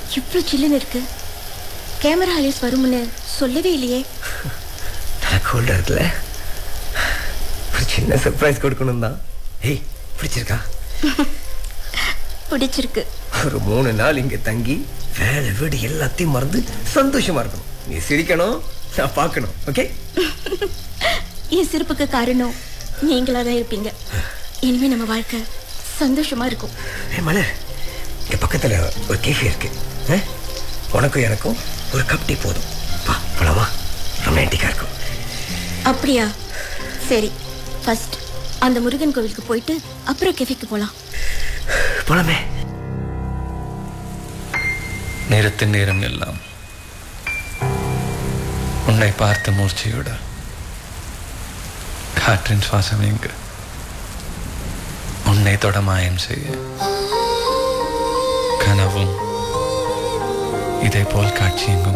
இவ்வளோ சில்லுன்னு இருக்கு கேமரா ஹாலிஸ் வரும்னு சொல்லவே இல்லையே எனக்கு கோல்டா இருக்குல்ல ஒரு சின்ன சர்ப்ரைஸ் கொடுக்கணும் தான் ஏய் பிடிச்சிருக்கா பிடிச்சிருக்கு ஒரு மூணு நாள் இங்க தங்கி வேலை வீடு எல்லாத்தையும் மறந்து சந்தோஷமா இருக்கணும் நீ சிரிக்கணும் நான் பார்க்கணும் ஓகே என் சிரிப்புக்கு காரணம் நீங்களா தான் இருப்பீங்க இனிமே நம்ம வாழ்க்கை சந்தோஷமா இருக்கும் ஏ மலர் இங்க பக்கத்துல ஒரு கேஃபே இருக்கு ஆ? உனக்கும் எனக்கும் ஒரு கப் டீ போதும் வா போலாமா ரொமான்டிக்கா இருக்கும் அப்படியா சரி ஃபர்ஸ்ட் அந்த முருகன் கோவிலுக்கு போயிட்டு அப்புறம் கெஃபிக்கு போலாம் போலாமே நேரத்தின் நேரம் எல்லாம் உன்னை பார்த்த மூர்ச்சையோட காற்றின் சுவாசம் எங்கு உன்னை தொட மாயம் செய்ய கனவும் இதே போல் காட்சி எங்கும்